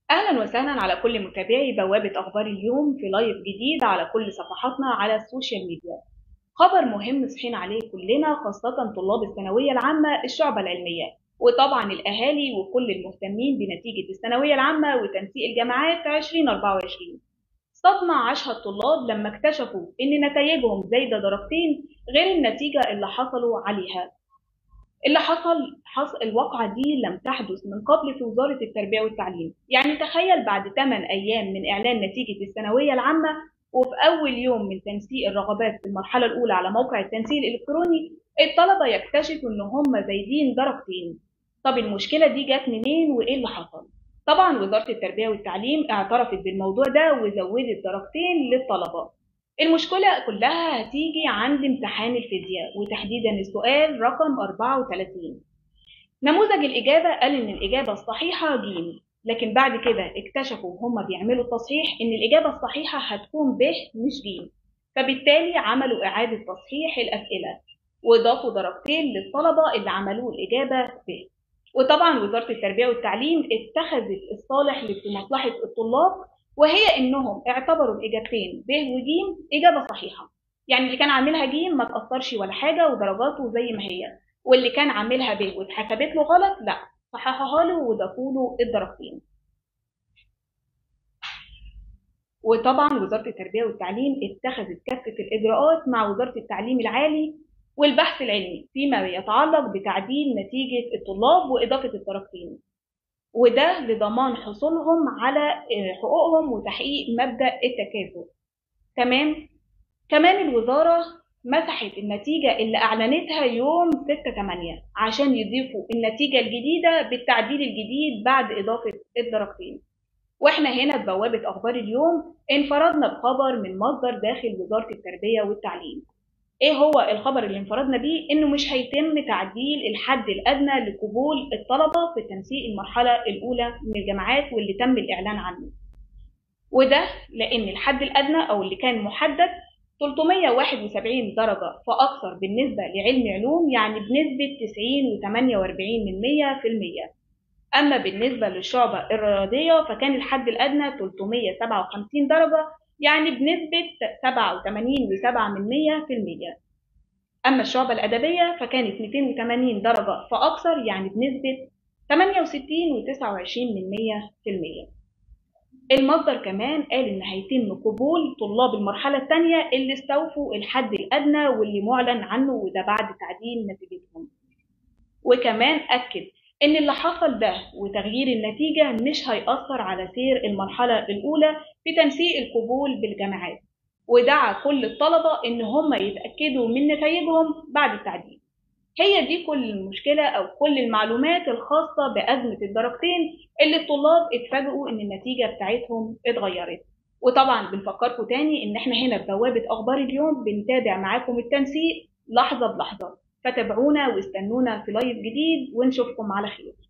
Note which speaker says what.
Speaker 1: أهلا وسهلا على كل متابعي بوابة أخبار اليوم في لايف جديد على كل صفحاتنا على السوشيال ميديا خبر مهم صحينا عليه كلنا خاصة طلاب الثانوية العامة الشعبة العلمية وطبعا الأهالي وكل المهتمين بنتيجة الثانوية العامة وتنسيق الجامعات 2024 صدمة عاشها الطلاب لما اكتشفوا إن نتائجهم زايدة درجتين غير النتيجة اللي حصلوا عليها اللي حصل حصل الواقعة دي لم تحدث من قبل في وزارة التربية والتعليم يعني تخيل بعد 8 أيام من إعلان نتيجة الثانوية العامة وفي أول يوم من تنسيق الرغبات في المرحلة الأولى على موقع التنسيق الإلكتروني الطلبة يكتشفوا إن هم زايدين درجتين طب المشكلة دي جت منين وإيه اللي حصل؟ طبعا وزارة التربية والتعليم اعترفت بالموضوع ده وزودت درجتين للطلبة المشكلة كلها هتيجي عند امتحان الفيزياء وتحديدا السؤال رقم 34 نموذج الإجابة قال إن الإجابة الصحيحة ج لكن بعد كده اكتشفوا هما بيعملوا تصحيح إن الإجابة الصحيحة هتكون ب مش ج فبالتالي عملوا إعادة تصحيح الأسئلة وضافوا درجتين للطلبة اللي عملوا الإجابة ب وطبعا وزارة التربية والتعليم اتخذت الصالح لمصلحة الطلاب وهي انهم اعتبروا الاجابتين ب وج اجابه صحيحه يعني اللي كان عاملها ج ما تاثرش ولا حاجه ودرجاته زي ما هي واللي كان عاملها ب واتحسبت له غلط لا صححها له وضافوا له الدرجتين وطبعا وزاره التربيه والتعليم اتخذت كافه الاجراءات مع وزاره التعليم العالي والبحث العلمي فيما يتعلق بتعديل نتيجه الطلاب واضافه الدرجتين وده لضمان حصولهم على حقوقهم وتحقيق مبدأ التكافؤ تمام كمان الوزارة مسحت النتيجة اللي أعلنتها يوم 6 8 عشان يضيفوا النتيجة الجديدة بالتعديل الجديد بعد إضافة الدرجتين واحنا هنا ببوابة أخبار اليوم انفردنا بخبر من مصدر داخل وزارة التربية والتعليم ايه هو الخبر اللي انفردنا بيه انه مش هيتم تعديل الحد الادنى لقبول الطلبه في تنسيق المرحله الاولى من الجامعات واللي تم الاعلان عنه وده لان الحد الادنى او اللي كان محدد 371 درجة فأكثر بالنسبة لعلم علوم يعني بنسبة 90 و48 من 100 في المية أما بالنسبة للشعبة الرياضية فكان الحد الأدنى 357 درجة يعني بنسبة 87.7 من 100 في المية أما الشعبة الأدبية فكانت 280 درجة فأكثر يعني بنسبة 68.29 من 100 في المية المصدر كمان قال إن هيتم قبول طلاب المرحلة الثانية اللي استوفوا الحد الأدنى واللي معلن عنه وده بعد تعديل نتيجتهم وكمان أكد إن اللي حصل ده وتغيير النتيجة مش هيأثر على سير المرحلة الأولى في تنسيق القبول بالجامعات ودعا كل الطلبة إن هم يتأكدوا من نتائجهم بعد التعديل هي دي كل المشكلة أو كل المعلومات الخاصة بأزمة الدرجتين اللي الطلاب اتفاجئوا إن النتيجة بتاعتهم اتغيرت وطبعا بنفكركم تاني إن احنا هنا ببوابة أخبار اليوم بنتابع معاكم التنسيق لحظة بلحظة فتابعونا واستنونا في لايف جديد ونشوفكم على خير